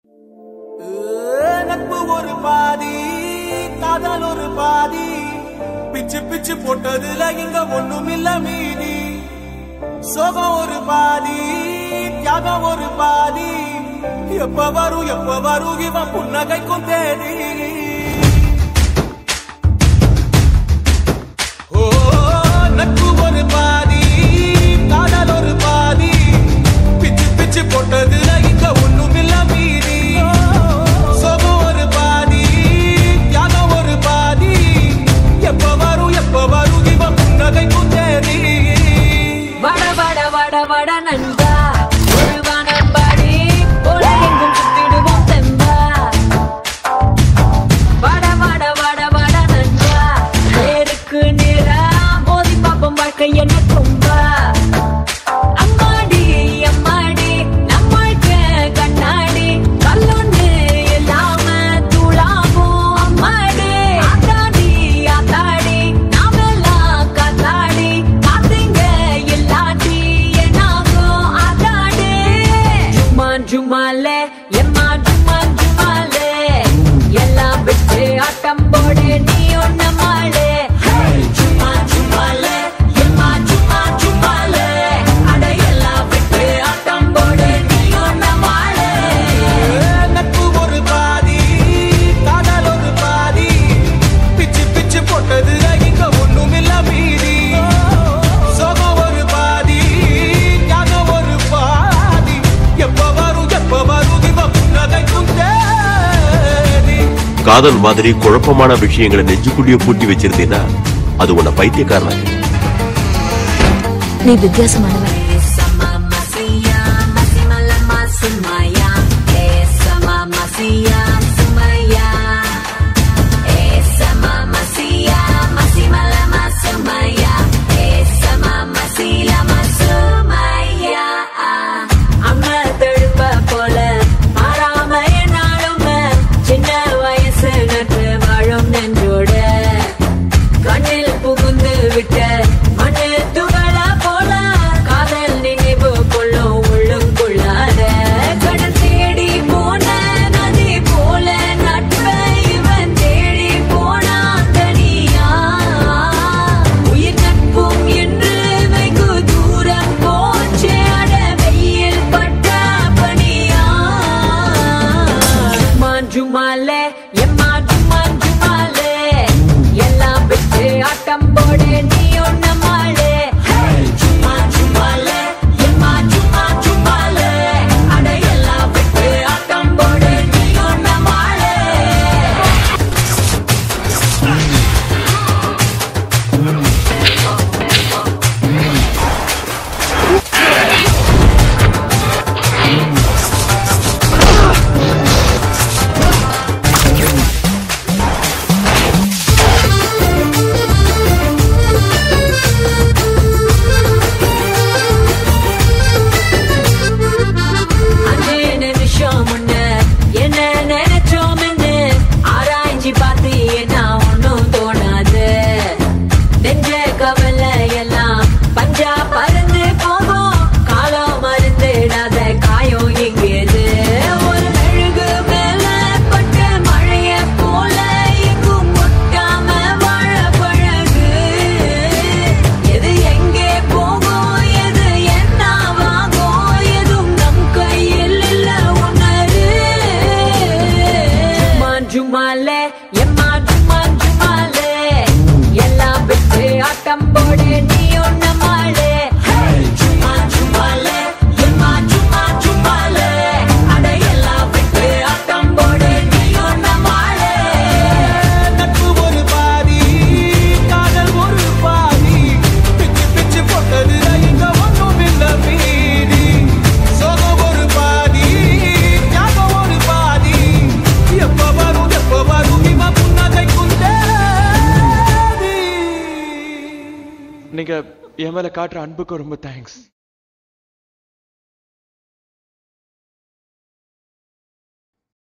நட்பு ஒரு பாதி காதல் ஒரு பாதி பிச்சு பிச்சு போட்டதுல இங்க ஒண்ணுமில்ல மீதி சோகம் ஒரு பாதி தியாகம் ஒரு பாதி எப்ப வரும் எப்ப வரும் இவன் புன்னகைக்கும் தேதி ஓ நட்பு ஒரு பாதி காதல் ஒரு பாதி பிச்சு பிச்சு போட்டதுல இங்க ஒண்ணுமில்ல மீதி சோகம் ஒரு பாதி தியாகம் ஒரு பாதி எப்ப வரும் எப்ப வரும் இவன் புன்னகைக்கும் தேதி வட வட வட வட நண்பா ஒரு வானம்பாடி போல எங்கும் சுத்திடுவோம் தெம்பா வட வட வட வட நண்பா நேருக்கு நேரா மோதி பாப்போம் வாழ்க்கை என்ன கும்பா அம்மாடி அம்மாடி நம்மளுக்கு கண்ணாடி கல்லொன்று இல்லாம தூளாகும் அம்மாடி ஆத்தாடி ஆத்தாடி நாமெல்லாம் காத்தாடி காத்தீங்க இல்லாட்டி என்னாகும் ஆத்தாடி ஜும்மா ஜும்மாலே எம்மா ஜும்மா ஜும்மாலே எல்லாம் விட்டு ஆட்டம் போடு நீ ஒன்ன மாலே ஜும்மா ஜும்மாலே எம்மா ஜும்மா ஜும்மாலே அட எல்லாம் விட்டு ஆட்டம் போடு நீ ஒன்ன மாலே நட்பு ஒரு பாதி காதல் ஒரு பாதி பிச்சு பிச்சு போட்டது இங்க ஒண்ணுமில்ல மீதி சோகம் ஒரு பாதி தியாகம் ஒரு பாதி எப்ப வரும் எப்ப வரும் இவ புன்னகைக்கும் தேதி காதல் மாதிரி குழப்பமான விஷயங்களை நெஞ்சுக்குள்ளேயே பூட்டி வச்சிருந்தீன்னா அது உன்னை பைத்தியக்காரனாக்கு நீ வித்தியாசமானவன் Sama masia, masih malam sumaya. Eh sama masia, sumaya. Eh sama masia, masih malam sumaya. Eh sama masih lama sumaya. அம்மா தழுப்ப போல மாறாம என்னாலும் சின்ன வயசு நட்பு வாழும் நன்றோட கண்ணில் புகுந்து விட்ட மண்ணு துகள போல காதல் நினைவு கொள்ளும் உள்ளும் கொள்ளாத கடல் தேடி போன நதி போல நட்பை இவன் தேடி போனான் தனியா உயிர் நட்பும் என்று வெகு தூரம் போச்சே அட வெயில் பட்ட பனியா ஜுமாலே எம்மா ஜும்மா ஜுமாலே எல்லாம் விட்டு ஆட்டம் போடு நீ ஒன்ன மாலே ஜும்மா ஜுமாலே எம்மா ஜும்மா ஜுமாலே அட எல்லாம் விட்டு ஆட்டம் போடு நீ ஒன்ன மாலே அஞ்சு நிமிஷம் முன்ன என்ன நினைச்சோம்னு ஆராய்ச்சி பார்த்து என்ன ஒண்ணும் தோணாது நெஞ்ச கவலை எல்லாம் பஞ்சா பறந்து போகும் காலம் மருந்திடாத காயம் எங்கேது ஒரு மெழுகு மேல பட்ட மழைய போல எங்கும் முட்டாம வாழ பழகு எது எங்கே போகும் எது என்னவாகும் எதுவும் நம் கையில் இல்ல உணரு ஜுமாலே எம்மா ஜும்மா ஜுமாலே எல்லாம் விட்டு ஆட்டம் போடு நீ ஒன்ன மாலே ஜும்மா ஜுமாலே எம்மா ஜும்மா ஜுமாலே அட எல்லாம் விட்டு ஆட்டம் போடு நீ ஒன்ன மாலே நட்பு ஒரு பாதி காதல் ஒரு பாதி பிச்சு பிச்சு போட்டது இங்க ஒண்ணுமில்ல மீதி சோகம் ஒரு பாதி தியாகம் ஒரு பாதி எப்ப வரும் எப்ப வரும் இவ புன்னகைக்கும் தேதி நீங்க என் மேல காட்டுற அன்புக்கு ரொம்ப தேங்க்ஸ்